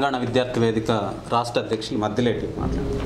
తెలంగాణ విద్యార్థి వేదిక రాష్ట్ర అధ్యక్షులు మద్దిలేటి మాట్లాడారు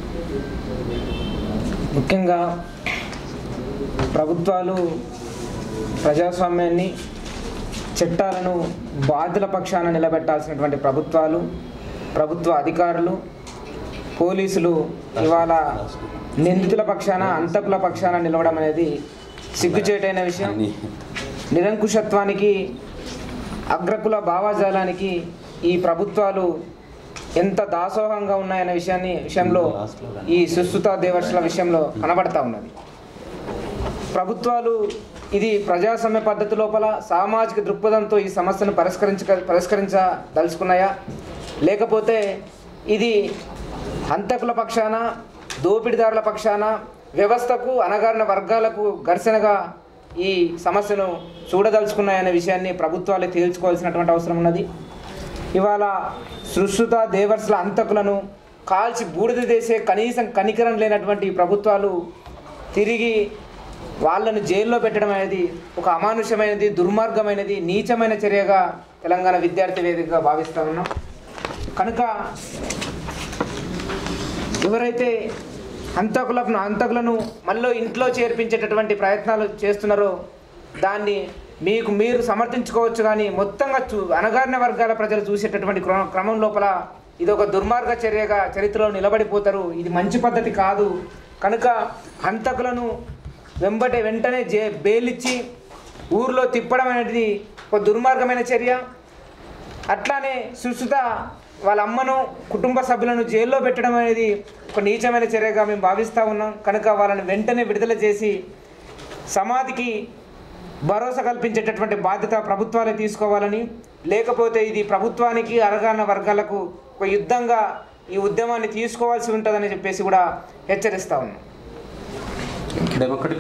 ముఖ్యంగా ప్రభుత్వాలు ప్రజాస్వామ్యాన్ని చట్టాలను బాధ్యుల పక్షాన నిలబెట్టాల్సినటువంటి ప్రభుత్వాలు ప్రభుత్వ అధికారులు పోలీసులు ఇవాళ నిందితుల పక్షాన అంతకుల పక్షాన నిలవడం అనేది సిగ్గుచేటైన విషయం అని నిరంకుశత్వానికి అగ్రకుల భావాజాలానికి ఈ ప్రభుత్వాలు ఎంత దాసోహంగా ఉన్నాయనే విషయాన్ని విషయంలో ఈ సుశ్రుత దేవర్షుల విషయంలో కనబడతా ఉన్నది ప్రభుత్వాలు ఇది ప్రజాస్వామ్య పద్ధతి లోపల సామాజిక దృక్పథంతో ఈ సమస్యను పరిష్కరించ పరిష్కరించదలుచుకున్నాయా లేకపోతే ఇది హంతకుల పక్షాన దోపిడీదారుల పక్షాన వ్యవస్థకు అనగారిన వర్గాలకు ఘర్షణగా ఈ సమస్యను చూడదలుచుకున్నాయనే విషయాన్ని ప్రభుత్వాలే తేల్చుకోవాల్సినటువంటి అవసరం ఉన్నది ఇవాళ సుశ్రుత దేవర్స్ల అంతకులను కాల్చి బూడిద చేసే కనీసం కనికరం లేనటువంటి ఈ ప్రభుత్వాలు తిరిగి వాళ్ళను జైల్లో పెట్టడం అనేది ఒక అమానుషమైనది దుర్మార్గమైనది నీచమైన చర్యగా తెలంగాణ విద్యార్థి వేదికగా భావిస్తూ ఉన్నాం కనుక ఎవరైతే హంతకులను హంతకులను మళ్ళీ ఇంట్లో చేర్పించేటటువంటి ప్రయత్నాలు చేస్తున్నారో దాన్ని మీకు మీరు సమర్థించుకోవచ్చు కానీ మొత్తంగా చూ అనగారిన వర్గాల ప్రజలు చూసేటటువంటి క్రమ క్రమం లోపల ఇది ఒక దుర్మార్గ చర్యగా చరిత్రలో నిలబడిపోతారు ఇది మంచి పద్ధతి కాదు కనుక హంతకులను వెంబటే వెంటనే జే బెయిలిచ్చి ఊర్లో తిప్పడం అనేది ఒక దుర్మార్గమైన చర్య అట్లానే సుశ్రుత వాళ్ళ అమ్మను కుటుంబ సభ్యులను జైల్లో పెట్టడం అనేది ఒక నీచమైన చర్యగా మేము భావిస్తూ ఉన్నాం కనుక వాళ్ళని వెంటనే విడుదల చేసి సమాధికి భరోసా కల్పించేటటువంటి బాధ్యత ప్రభుత్వాలే తీసుకోవాలని లేకపోతే ఇది ప్రభుత్వానికి అరగాన వర్గాలకు ఒక యుద్ధంగా ఈ ఉద్యమాన్ని తీసుకోవాల్సి ఉంటుందని చెప్పేసి కూడా హెచ్చరిస్తూ ఉన్నాం డెమోక్రటిక్